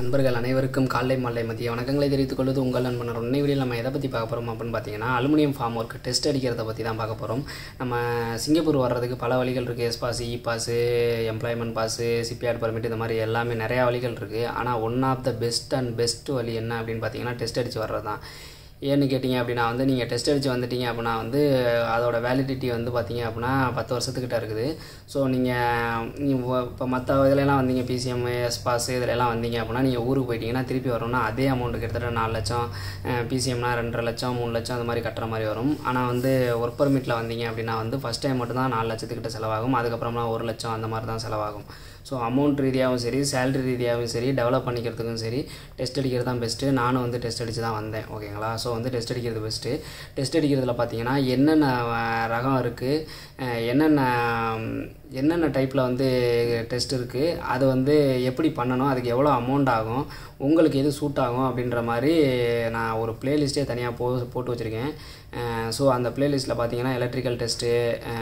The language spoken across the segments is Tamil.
நண்பர்கள் அனைவருக்கும் காலை மாலை மதிய வணக்கங்களை தெரிவித்துக் கொள்வது உங்கள் நண்பனர் உன்னை வீடியோவில் நம்ம எதை பற்றி பார்க்க போகிறோம் அப்படின்னு பார்த்தீங்கன்னா அலுமினியம் ஃபார்ம் ஒர்க் டெஸ்ட் அடிக்கிறத பற்றி தான் பார்க்க போகிறோம் நம்ம சிங்கப்பூர் வர்றதுக்கு பல வழிகள் இருக்குது S pass E pass employment pass CPR permit இந்த மாதிரி எல்லாமே நிறையா வழிகள் இருக்குது ஆனால் one of the best and best வழி என்ன அப்படின்னு பார்த்தீங்கன்னா டெஸ்ட் அடித்து வர்றது தான் ஏன்னு கேட்டிங்க அப்படின்னா வந்து நீங்கள் டெஸ்ட் அடித்து வந்துட்டீங்க அப்படின்னா வந்து அதோட வேலிடிட்டி வந்து பார்த்தீங்க அப்படின்னா பத்து வருஷத்துக்கிட்ட இருக்குது ஸோ நீங்கள் இப்போ மற்ற இதுலலாம் வந்தீங்க பிசிஎம் எஸ் பாஸ் இதிலலாம் வந்தீங்க அப்படின்னா நீங்கள் ஊருக்கு போயிட்டீங்கன்னா திருப்பி வரணும்னா அதே அமௌண்ட் கிட்டத்தட்ட நாலு லட்சம் பிசிஎம்னா ரெண்டரை லட்சம் மூணு லட்சம் அந்த மாதிரி கட்டுற மாதிரி வரும் ஆனால் வந்து ஒர்க் பர்மிட்டில் வந்தீங்க அப்படின்னா வந்து ஃபஸ்ட் டைம் மட்டும் தான் நாலு லட்சத்துக்கிட்ட செலவாகும் அதுக்கப்புறமா ஒரு லட்சம் அந்த மாதிரி தான் செலவாகும் ஸோ அமௌண்ட் ரீதியாகவும் சரி சேலரி ரீதியாகவும் சரி டெவலப் பண்ணிக்கிறதுக்கும் சரி டெஸ்ட் அடிக்கிறது தான் பெஸ்ட்டு நானும் வந்து டெஸ்ட் அடித்து தான் வந்தேன் ஓகேங்களா ஸோ வந்து டெஸ்ட் அடிக்கிறது பெஸ்ட்டு டெஸ்ட் அடிக்கிறதுல பார்த்தீங்கன்னா என்னென்ன அஹ், ரகம் இருக்குது என்னென்ன என்னென்ன டைப்பில் வந்து டெஸ்ட் இருக்குது அது வந்து எப்படி பண்ணணும் அதுக்கு எவ்வளோ அமௌண்ட் ஆகும் உங்களுக்கு எது சூட் ஆகும் அப்படின்ற மாதிரி நான் ஒரு பிளேலிஸ்ட்டே தனியாக போ போட்டு வச்சுருக்கேன் ஸோ அந்த பிளேலிஸ்ட்டில் பார்த்தீங்கன்னா எலக்ட்ரிக்கல் டெஸ்ட்டு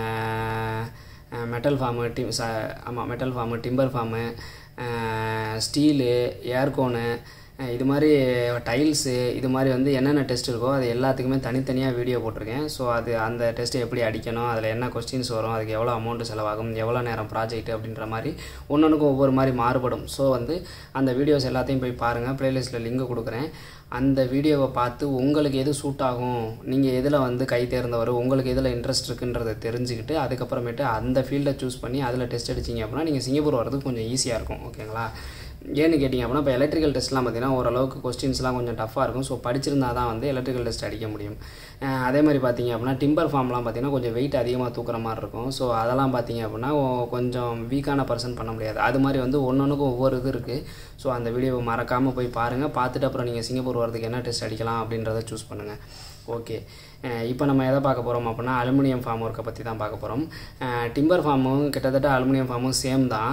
மெட்டல் ஃபார்மு டிம் ச ஆமாம் metal form timber form steel aircon இது மாதிரி டைல்ஸு இது மாதிரி வந்து என்னென்ன டெஸ்ட் இருக்கோ அது எல்லாத்துக்குமே தனித்தனியாக வீடியோ போட்டிருக்கேன் ஸோ அது அந்த டெஸ்ட்டை எப்படி அடிக்கணும் அதில் என்ன கொஸ்டின்ஸ் வரும் அதுக்கு எவ்வளோ அமௌண்ட் செலவாகும் எவ்வளோ நேரம் ப்ராஜெக்ட் அப்படின்ற மாதிரி ஒன்றொன்றுக்கும் ஒவ்வொரு மாதிரி மாறுபடும் ஸோ வந்து அந்த வீடியோஸ் எல்லாத்தையும் போய் பாருங்கள் ப்ளேலிஸ்ட்டில் லிங்க் கொடுக்குறேன் அந்த வீடியோவை பார்த்து உங்களுக்கு எது சூட் ஆகும் நீங்கள் எதில் வந்து கை தேர்ந்தவர் உங்களுக்கு எதில் இன்ட்ரெஸ்ட் இருக்குன்றதை தெரிஞ்சுக்கிட்டு அதுக்கப்புறமேட்டு அந்த ஃபீல்டை சூஸ் பண்ணி அதில் டெஸ்ட் அடிச்சிங்க அப்படின்னா நீங்கள் சிங்கப்பூர் வரதுக்கு கொஞ்சம் ஈஸியாக இருக்கும் ஓகேங்களா ஏன்னு கேட்டிங்க அப்படின்னா இப்போ எலக்ட்ரிக்கல் டெஸ்ட்லாம் பார்த்தீங்கன்னா ஓரளவுக்கு கொஸ்டின்ஸ்லாம் கொஞ்சம் டஃப்பாக இருக்கும் ஸோ படிச்சிருந்தா தான் வந்து எலக்ட்ரிக்கல் டெஸ்ட் அடிக்க முடியும் அஹ் அதே மாதிரி பார்த்தீங்க அப்படின்னா டிம்பர் ஃபார்ம்லாம் பார்த்தீங்கன்னா கொஞ்சம் வெயிட் அதிகமாக தூக்குற மாதிரி இருக்கும் ஸோ அதெல்லாம் பார்த்தீங்க அப்படின்னா ஓ- கொஞ்சம் வீக்கான பர்சன் பண்ண முடியாது அது மாதிரி வந்து ஒன்றொன்றுக்கும் ஒவ்வொரு இது இருக்குது ஸோ அந்த வீடியோவை மறக்காமல் போய் பாருங்கள் பார்த்துட்டு அப்புறம் நீங்கள் சிங்கப்பூர் வரதுக்கு என்ன டெஸ்ட் அடிக்கலாம் அப்படின்றத சூஸ் பண்ணுங்கள் ஓகே இப்போ நம்ம எதை பார்க்க போகிறோம் அப்படின்னா அலுமினியம் ஃபார்ம் ஒர்க்கை பற்றி தான் பார்க்க போகிறோம் டிம்பர் ஃபார்மும் கிட்டத்தட்ட அலுமினியம் ஃபார்மும் சேம் தான்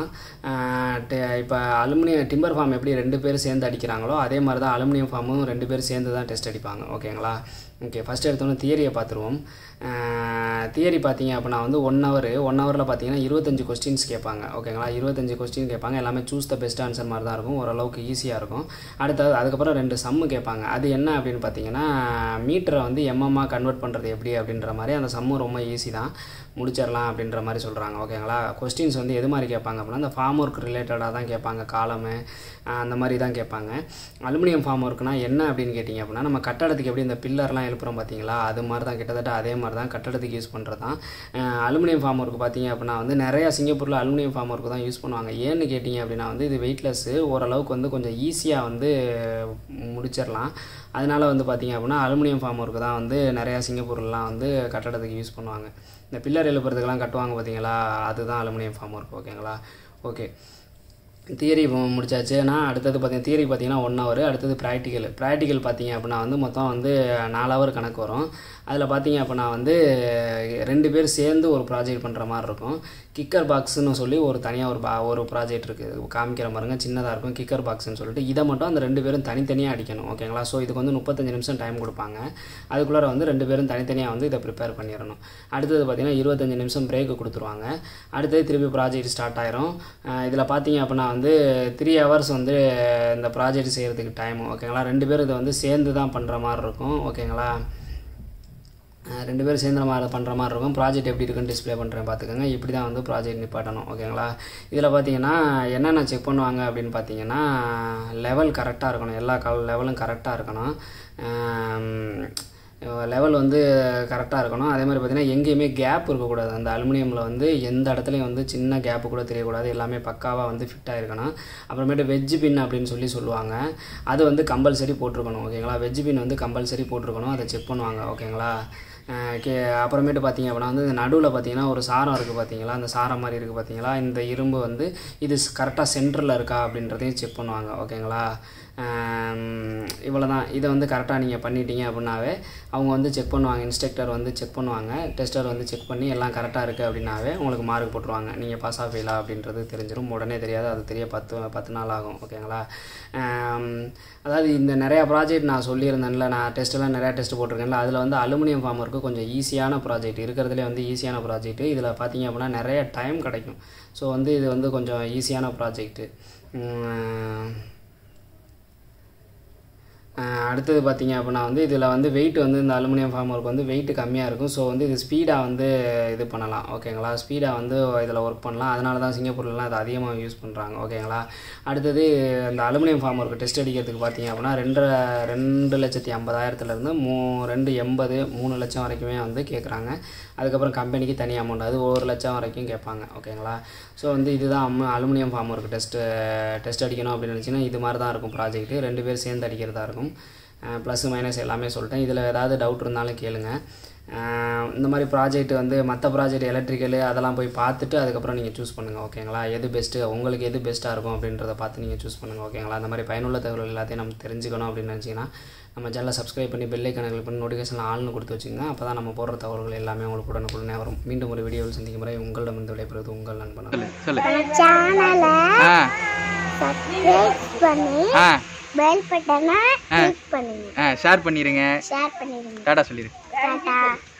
இப்போ அலுமினியம் டிம்பர் ஃபார்ம் எப்படி ரெண்டு பேர் சேர்ந்து அடிக்கிறாங்களோ அதே மாதிரி தான் அலுமினியம் ஃபார்மும் ரெண்டு பேர் சேர்ந்து தான் டெஸ்ட் அடிப்பாங்க ஓகேங்களா ஓகே ஃபஸ்ட் எடுத்தோன்னே தியரியை பார்த்துருவோம் தியரி பார்த்தீங்க அப்படின்னா வந்து ஒன் ஹவர் ஒன் ஹவரில் பார்த்தீங்கன்னா இருபத்தஞ்சு கொஸ்டின்ஸ் கேட்பாங்க ஓகேங்களா இருபத்தஞ்சு கொஸ்டின் கேட்பாங்க எல்லாமே சூஸ் த பெஸ்ட் ஆன்சர் மாதிரி தான் இருக்கும் ஓரளவுக்கு ஈஸியாக இருக்கும் அடுத்தது அதுக்கப்புறம் ரெண்டு சம்மு கேட்பாங்க அது என்ன அப்படின்னு பார்த்தீங்கன்னா மீட்டரை வந்து எம்எம்மாக கன்வெர்ட் பண்ணுறது எப்படி அப்படின்ற மாதிரி அந்த சம்மு ரொம்ப ஈஸி தான் முடிச்சிடலாம் அப்படின்ற மாதிரி சொல்கிறாங்க ஓகேங்களா கொஸ்டின்ஸ் வந்து எது மாதிரி கேட்பாங்க அப்படின்னா அந்த ஃபார்ம் ஒர்க் ரிலேட்டடாக தான் கேட்பாங்க காலமு அந்த மாதிரி தான் கேட்பாங்க அலுமினியம் ஃபார்ம் ஒர்க்னா என்ன அப்படின்னு கேட்டிங்க அப்படின்னா நம்ம கட்டடத்துக்கு எப்படி இந்த பில்லர்லாம் எழுப்புறோம் பார்த்தீங்களா அது மாதிரி தான் கிட்டத்தட்ட அதே மாதிரி தான் கட்டடத்துக்கு யூஸ் பண்ணுறது தான் அலுமினியம் ஃபார்ம் ஒர்க் பார்த்தீங்க அப்படின்னா வந்து நிறையா சிங்கப்பூரில் அலுமினியம் ஃபார்ம் ஒர்க் தான் யூஸ் பண்ணுவாங்க ஏன்னு கேட்டிங்க அப்படின்னா வந்து இது வெயிட்லெஸ்ஸு ஓரளவுக்கு வந்து கொஞ்சம் ஈஸியாக வந்து முடிச்சிடலாம் அதனால வந்து பார்த்தீங்க அப்படின்னா அலுமினியம் ஃபார்ம் ஒர்க் தான் வந்து நிறையா சிங்கப்பூர்லாம் வந்து கட்டடத்துக்கு யூஸ் பண்ணுவாங்க இந்த பில்லர் எழுப்புறதுக்கெல்லாம் கட்டுவாங்க பார்த்தீங்களா அதுதான் அலுமினியம் ஃபார்ம் ஒர்க் ஓகேங்களா ஓகே தியரி முடிச்சாச்சுன்னா அடுத்தது பார்த்தீங்கன்னா தியரி பார்த்தீங்கன்னா ஒன் ஹவர் அடுத்தது ப்ராக்டிக்கல் ப்ராக்டிக்கல் பார்த்தீங்க அப்படின்னா வந்து மொத்தம் வந்து நாலு ஹவர் கணக்கு வரும் அதில் பார்த்தீங்க அப்படின்னா வந்து ரெண்டு பேர் சேர்ந்து ஒரு ப்ராஜெக்ட் பண்ணுற மாதிரி இருக்கும் கிக்கர் பாக்ஸ்னு சொல்லி ஒரு தனியாக ஒரு பா ஒரு ப்ராஜெக்ட் இருக்குது காமிக்கிற பாருங்க சின்னதாக இருக்கும் கிக்கர் பாக்ஸ்னு சொல்லிட்டு இதை மட்டும் அந்த ரெண்டு பேரும் தனித்தனியாக அடிக்கணும் ஓகேங்களா ஸோ இதுக்கு வந்து முப்பத்தஞ்சு நிமிஷம் டைம் கொடுப்பாங்க அதுக்குள்ளார வந்து ரெண்டு பேரும் தனித்தனியாக வந்து இதை ப்ரிப்பேர் பண்ணிடணும் அடுத்தது பார்த்தீங்கன்னா இருபத்தஞ்சு நிமிஷம் பிரேக் கொடுத்துருவாங்க அடுத்தது திருப்பி ப்ராஜெக்ட் ஸ்டார்ட் ஆயிரும் இதில் பார்த்தீங்க அப்படின்னா வந்து த்ரீ ஹவர்ஸ் வந்து இந்த ப்ராஜெக்ட் செய்கிறதுக்கு டைம் ஓகேங்களா ரெண்டு பேரும் இதை வந்து சேர்ந்து தான் பண்ணுற மாதிரி இருக்கும் ஓகேங்களா அஹ் ரெண்டு பேரும் சேர்ந்து மாதிரி பண்ணுற மாதிரி இருக்கும் ப்ராஜெக்ட் எப்படி இருக்குன்னு டிஸ்ப்ளே பண்ணுறேன் பார்த்துக்கோங்க இப்படி தான் வந்து ப்ராஜெக்ட் நிப்பாட்டணும் ஓகேங்களா இதில் பார்த்தீங்கன்னா என்னென்ன செக் பண்ணுவாங்க அப்படின்னு பார்த்தீங்கன்னா லெவல் கரெக்டாக இருக்கணும் எல்லா கல் லெவலும் கரெக்டாக இருக்கணும் லெவல் வந்து கரெக்டாக இருக்கணும் அதே மாதிரி பார்த்தீங்கன்னா எங்கேயுமே கேப் இருக்கக்கூடாது அந்த அலுமினியமில் வந்து எந்த இடத்துலையும் வந்து சின்ன கேப்பு கூட தெரியக்கூடாது எல்லாமே பக்காவாக வந்து ஃபிட்டாக இருக்கணும் அப்புறமேட்டு வெஜ் பின் அப்படின்னு சொல்லி சொல்லுவாங்க அது வந்து கம்பல்சரி போட்டிருக்கணும் ஓகேங்களா வெஜ் பின் வந்து கம்பல்சரி போட்டிருக்கணும் அதை செக் பண்ணுவாங்க ஓகேங்களா அஹ் கே அப்புறமேட்டு பார்த்தீங்க அப்படின்னா வந்து இந்த நடுவில் பார்த்தீங்கன்னா ஒரு சாரம் இருக்குது பார்த்தீங்களா அந்த சாரம் மாதிரி இருக்குது பார்த்தீங்களா இந்த இரும்பு வந்து இது கரெக்டாக சென்டரில் இருக்கா அப்படின்றதையும் செக் பண்ணுவாங்க ஓகேங்களா இவ்வளோ தான் இதை வந்து கரெக்டாக நீங்கள் பண்ணிட்டீங்க அப்படின்னாவே அவங்க வந்து செக் பண்ணுவாங்க இன்ஸ்ட்ரக்டர் வந்து செக் பண்ணுவாங்க டெஸ்டர் வந்து செக் பண்ணி எல்லாம் கரெக்டாக இருக்குது அப்படின்னாவே உங்களுக்கு மார்க் போட்டுருவாங்க நீங்கள் பாஸ் ஆஃப் ஃபெயிலா அப்படின்றது தெரிஞ்சிடும் உடனே தெரியாது அது தெரிய பத்து பத்து நாள் ஆகும் ஓகேங்களா ஆம், அதாவது இந்த நிறையா ப்ராஜெக்ட் நான் சொல்லியிருந்தேன்ல நான் டெஸ்ட்டெல்லாம் நிறையா டெஸ்ட் போட்டிருக்கேன்ல அதில் வந்து அலுமினியம் ஃபார்ம் ஒர்க்கு கொஞ்சம் ஈஸியான ப்ராஜெக்ட் இருக்கிறதுலே வந்து ஈஸியான ப்ராஜெக்ட் இதில் பார்த்தீங்க அப்படின்னா நிறைய டைம் கிடைக்கும் ஸோ வந்து இது வந்து கொஞ்சம் ஈஸியான ப்ராஜெக்ட்டு அஹ் அடுத்தது பார்த்தீங்க அப்படின்னா வந்து இதில் வந்து வெயிட் வந்து இந்த அலுமினியம் ஃபார்ம் ஒர்க் வந்து வெயிட் கம்மியாக இருக்கும் ஸோ வந்து இது ஸ்பீடாக வந்து இது பண்ணலாம் ஓகேங்களா ஸ்பீடாக வந்து இதில் ஒர்க் பண்ணலாம் அதனால தான் சிங்கப்பூர்லலாம் இது அதிகமாக யூஸ் பண்ணுறாங்க ஓகேங்களா அடுத்தது இந்த அலுமினியம் ஃபார்ம் ஒர்க் டெஸ்ட் அடிக்கிறதுக்கு பார்த்தீங்க அப்படின்னா ரெண்டு ரெண்டு லட்சத்தி ஐம்பதாயிரத்துலேருந்து மூ ரெண்டு எண்பது மூணு லட்சம் வரைக்குமே வந்து கேட்குறாங்க அதுக்கப்புறம் கம்பெனிக்கு தனி அமௌண்ட் அது ஒரு லட்சம் வரைக்கும் கேட்பாங்க ஓகேங்களா ஸோ வந்து இதுதான் அம்ம aluminium form work test test அடிக்கணும் அப்படின்னு நினச்சிங்கன்னா இது மாதிரி தான் இருக்கும் ப்ராஜெக்ட்டு ரெண்டு பேர் சேர்ந்து அடிக்கிறதா இருக்கும் ப்ளஸ் மைனஸ் எல்லாமே சொல்லிட்டேன் இதில் ஏதாவது டவுட் இருந்தாலும் கேளுங்க அஹ் இந்த மாதிரி ப்ராஜெக்ட் வந்து மற்ற ப்ராஜெக்ட் எலக்ட்ரிக்கலு அதெல்லாம் போய் பார்த்துட்டு அதுக்கப்புறம் நீங்கள் சூஸ் பண்ணுங்கள் ஓகேங்களா எது பெஸ்ட்டு உங்களுக்கு எது பெஸ்ட்டாக இருக்கும் அப்படின்றத பார்த்து நீங்கள் சூஸ் பண்ணுங்கள் ஓகேங்களா அந்த மாதிரி பயனுள்ள தகவல் எல்லாத்தையும் நம்ம தெரிஞ்சுக்கணும் அப்படின்னு நினச்சிங்கன்னா நம்ம சேனலை சப்ஸ்கிரைப் பண்ணி பெல்லை கணக்கில் பண்ணி நோட்டிஃபிகேஷன் ஆள்னு கொடுத்து வச்சுங்க அப்போ தான் நம்ம போடுற தகவல்கள் எல்லாமே உங்களுக்கு உடனுக்குடனே வரும் மீண்டும் ஒரு வீடியோவில் சந்திக்கும் முறை உங்களிடமிருந்து விடைபெறுவது உங்கள் நண்பன் சொல்லு சொல்லு நம்ம சேனலை ஆ சப்ஸ்கிரைப் பண்ணி ஆ பெல் பட்டனை கிளிக் பண்ணுங்க ஆ ஷேர் பண்ணிடுங்க ஷேர் பண்ணிடுங்க டாடா சொல்லிடு டாடா